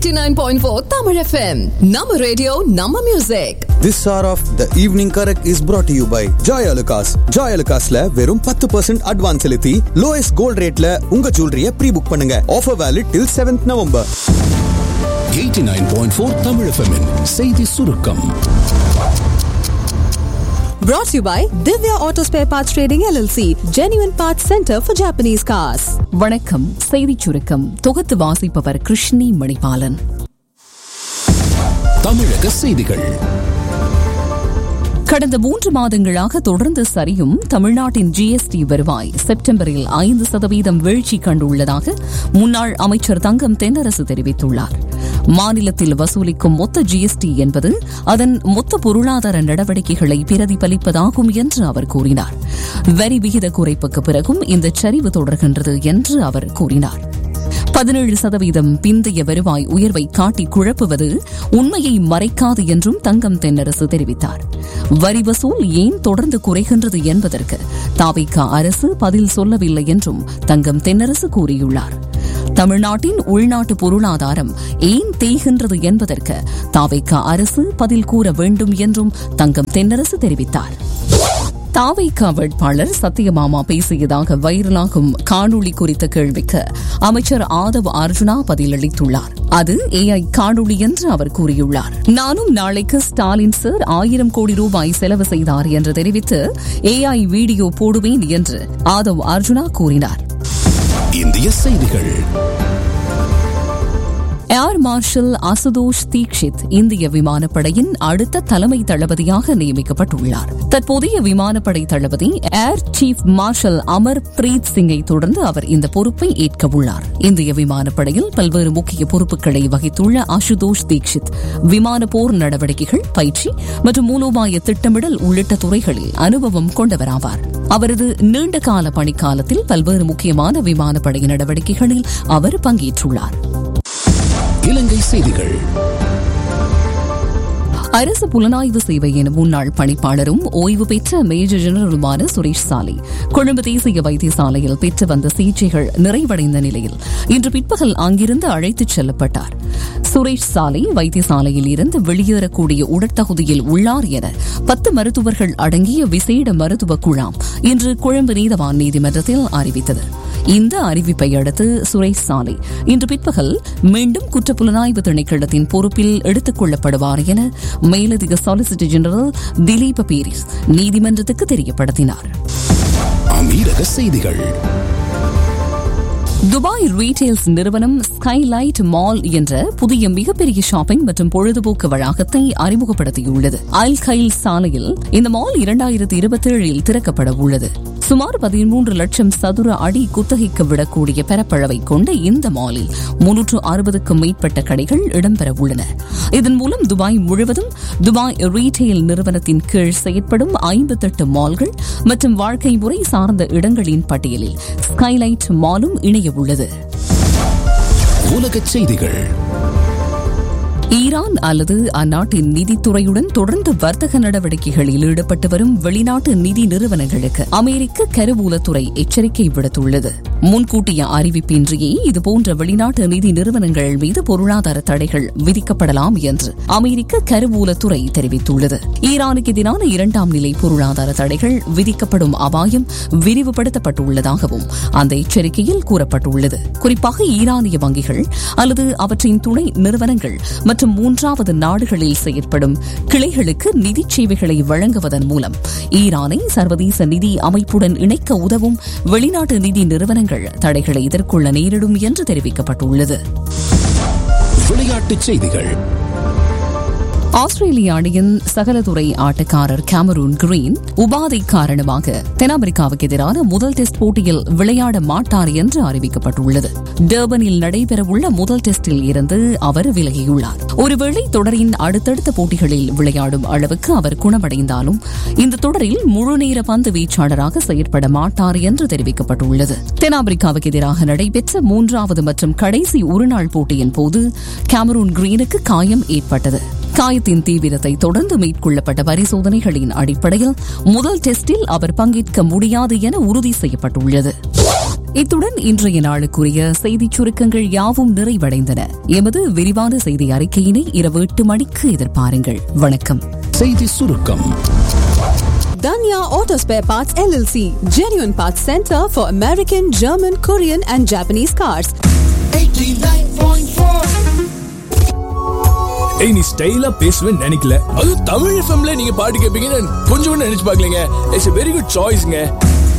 89.4 Tamil FM. Nama radio, Nama music. This hour of the evening correct is brought to you by Joy Alucas. Joy Alucasல வெறும் பத்து percent advance செலுத்தி lowest gold ரேட்ல உங்க ஜுவல்லரிய pre book பண்ணுங்க offer valid till seventh November 89.4 Tamil FM -இன் செய்தி சுருக்கம் Brought to you by Divya Auto Spare Parts Trading LLC, Genuine Parts Center for Japanese Cars. வணக்கம் செய்திச் சுருக்கம் தொகுத்து வாசிப்பவர் கிருஷ்ணி மணிபாலன் தமிழக செய்திகள் கடந்த மூன்று மாதங்களாக தொடர்ந்து சரியும் தமிழ்நாட்டின் ஜிஎஸ்டி வருவாய் செப்டம்பரில் ஐந்து சதவீதம் வீழ்ச்சி கண்டுள்ளதாக முன்னாள் அமைச்சர் தங்கம் தென்னரசு தெரிவித்துள்ளார் மாநிலத்தில் வசூலிக்கும் மொத்த ஜிஎஸ்டி என்பது அதன் மொத்த பொருளாதார நடவடிக்கைகளை பிரதிபலிப்பதாகும் என்று அவர் கூறினார் வரி விகித குறைப்புக்கு பிறகும் இந்த சரிவு தொடர்கின்றது என்று அவர் கூறினார் பதினேழு சதவீதம் பிந்தைய வருவாய் உயர்வை காட்டி குழப்புவது உண்மையை மறைக்காது என்றும் தங்கம் தென்னரசு தெரிவித்தார் வரி வசூல் ஏன் தொடர்ந்து குறைகின்றது என்பதற்கு தாவிக அரசு பதில் சொல்லவில்லை என்றும் தங்கம் தென்னரசு கூறியுள்ளார் தமிழ்நாட்டின் உள்நாட்டு பொருளாதாரம் ஏன் தேய்கின்றது என்பதற்கு தாவிக அரசு பதில் கூற வேண்டும் என்றும் தங்கம் தென்னரசு தெரிவித்தார் தாவைக்கா வேட்பாளர் சத்யமாமா பேசியதாக வைரலாகும் காணொளி குறித்த கேள்விக்கு அமைச்சர் ஆதவ் அர்ஜுனா பதிலளித்துள்ளார் அது ஏஐ காணொளி என்று அவர் கூறியுள்ளார் நானும் நாளைக்கு ஸ்டாலின் சார் ஆயிரம் கோடி ரூபாய் செலவு செய்தார் என்று தெரிவித்து ஏஐ வீடியோ போடுவேன் என்று ஆதவ் அர்ஜுனா கூறினார் இந்திய செய்திகள் ஏர் மார்ஷல் அசுதோஷ் தீக்ஷித் இந்திய விமானப்படையின் அடுத்த தலைமை தளபதியாக நியமிக்கப்பட்டுள்ளார் தற்போதைய விமானப்படை தளபதி air chief marshal Amar Preet சிங்கை தொடர்ந்து அவர் இந்த பொறுப்பை ஏற்க உள்ளார் இந்திய விமானப்படையில் பல்வேறு முக்கிய பொறுப்புகளை வகித்துள்ள அசுதோஷ் தீக்ஷித் விமான போர் நடவடிக்கைகள் பயிற்சி மற்றும் மூலோபாய திட்டமிடல் உள்ளிட்ட துறைகளில் அனுபவம் கொண்டவராவார் அவரது நீண்ட கால பணிக்காலத்தில் பல்வேறு முக்கியமான விமானப்படை நடவடிக்கைகளில் அவர் பங்கேற்றுள்ளார் இலங்கை செய்திகள் அரசு புலனாய்வு சேவையின் முன்னாள் பணிப்பாளரும் ஓய்வு பெற்ற மேஜர் ஜெனரலுமான சுரேஷ் சாலை கொழும்பு தேசிய வைத்தியசாலையில் பெற்று வந்த சிகிச்சைகள் நிறைவடைந்த நிலையில் இன்று பிற்பகல் அங்கிருந்து அழைத்துச் செல்லப்பட்டார் சுரேஷ் சாலை வைத்தியசாலையில் இருந்து வெளியேறக்கூடிய உடற்தகுதியில் உள்ளார் என பத்து மருத்துவர்கள் அடங்கிய விசேட மருத்துவ குழாம் இன்று கொழும்பு நீதவான் நீதிமன்றத்தில் அறிவித்தது இந்த அறிவிப்பை அடுத்து சுரேஷ் சாலை இன்று பிற்பகல் மீண்டும் குற்றப்புலனாய்வு திணைக்களத்தின் பொறுப்பில் எடுத்துக் கொள்ளப்படுவார் என மேலதிக சாலிசிட்டர் ஜெனரல் திலீப் பீரிஸ் நீதிமன்றத்துக்கு தெரியப்படுத்தினார் அமீரக செய்திகள் துபாய் ரீட்டெயில்ஸ் நிறுவனம் ஸ்கைலைட் மால் என்ற புதிய மிகப்பெரிய ஷாப்பிங் மற்றும் பொழுதுபோக்கு வளாகத்தை அறிமுகப்படுத்தியுள்ளது அல் கைல் சாலையில் இந்த மால் இரண்டாயிரத்தி இருபத்தி ஏழில் திறக்கப்பட உள்ளது சுமார் பதிமூன்று லட்சம் சதுர அடி குத்தகைக்கு விடக்கூடிய பரப்பளவை கொண்ட இந்த மாலில் முன்னூற்று அறுபதுக்கும் மேற்பட்ட கடைகள் இடம்பெற உள்ளன இதன் மூலம் துபாய் முழுவதும் துபாய் ரீட்டெயில் நிறுவனத்தின் கீழ் செயற்படும் ஐம்பத்தெட்டு மால்கள் மற்றும் வாழ்க்கை முறை சார்ந்த இடங்களின் பட்டியலில் ஸ்கைலைட் மாலும் இணைய உள்ளது உலக செய்திகள் ஈரான் அல்லது அந்நாட்டின் நிதித்துறையுடன் தொடர்ந்து வர்த்தக நடவடிக்கைகளில் ஈடுபட்டு வரும் வெளிநாட்டு நிதி நிறுவனங்களுக்கு அமெரிக்க கருவூலத்துறை எச்சரிக்கை விடுத்துள்ளது முன்கூட்டிய அறிவிப்பின்றியே இதுபோன்ற வெளிநாட்டு நிதி நிறுவனங்கள் மீது பொருளாதார தடைகள் விதிக்கப்படலாம் என்று அமெரிக்க கருவூலத்துறை தெரிவித்துள்ளது ஈரானுக்கு எதிரான இரண்டாம் நிலை பொருளாதார தடைகள் விதிக்கப்படும் அபாயம் விரிவுபடுத்தப்பட்டுள்ளதாகவும் அந்த எச்சரிக்கையில் கூறப்பட்டுள்ளது குறிப்பாக ஈரானிய வங்கிகள் அல்லது அவற்றின் துணை நிறுவனங்கள் மற்றும் மூன்றாவது நாடுகளில் செயற்படும் கிளைகளுக்கு நிதி சேவைகளை வழங்குவதன் மூலம் ஈரானை சர்வதேச நிதி அமைப்புடன் இணைக்க உதவும் வெளிநாட்டு நிதி நிறுவனங்கள் தடைகளை எதிர்கொள்ள நேரிடும் என்று தெரிவிக்கப்பட்டுள்ளது விளையாட்டுச் செய்திகள் ஆஸ்திரேலிய அணியின் சகலதுறை ஆட்டக்காரர் கேமரூன் கிரீன் உபாதை காரணமாக தென்னாப்பிரிக்காவுக்கு எதிரான முதல் டெஸ்ட் போட்டியில் விளையாட மாட்டார் என்று அறிவிக்கப்பட்டுள்ளது டர்பனில் நடைபெறவுள்ள முதல் டெஸ்டில் இருந்து அவர் விலகியுள்ளார் ஒருவேளை தொடரின் அடுத்தடுத்த போட்டிகளில் விளையாடும் அளவுக்கு அவர் குணமடைந்தாலும் இந்த தொடரில் முழுநேர பந்து வீச்சாளராக செயற்பட மாட்டார் என்று தெரிவிக்கப்பட்டுள்ளது தென்னாப்பிரிக்காவுக்கு எதிராக நடைபெற்ற மூன்றாவது மற்றும் கடைசி ஒருநாள் போட்டியின் போது கேமரூன் கிரீனுக்கு காயம் ஏற்பட்டது காயத்தின் தீவிரத்தை தொடர்ந்து மேற்கொள்ளப்பட்ட பரிசோதனைகளின் அடிப்படையில் முதல் டெஸ்டில் அவர் பங்கேற்க முடியாது என உறுதி செய்யப்பட்டுள்ளது இத்துடன் இன்றைய நாளுக்குரிய செய்திச் சுருக்கங்கள் யாவும் நிறைவடைந்தன எமது விரிவான செய்தி அறிக்கையினை இரவு எட்டு மணிக்கு எதிர்பாருங்கள் வணக்கம் செய்தி சுருக்கம் Danya Auto Spare Parts LLC, genuine parts center for American, German, Korean, and Japanese cars. ஏய் நீ ஸ்டைலா பேசுவேன்னு நினைக்கல அது தமிழ் எஃப்எம்ல நீங்க பாட்டு கேட்பீங்கன்னு கொஞ்சம் கூட நினைச்சு பார்க்கலங்க இட்ஸ் வெரி குட் சாய்ஸ்ங்க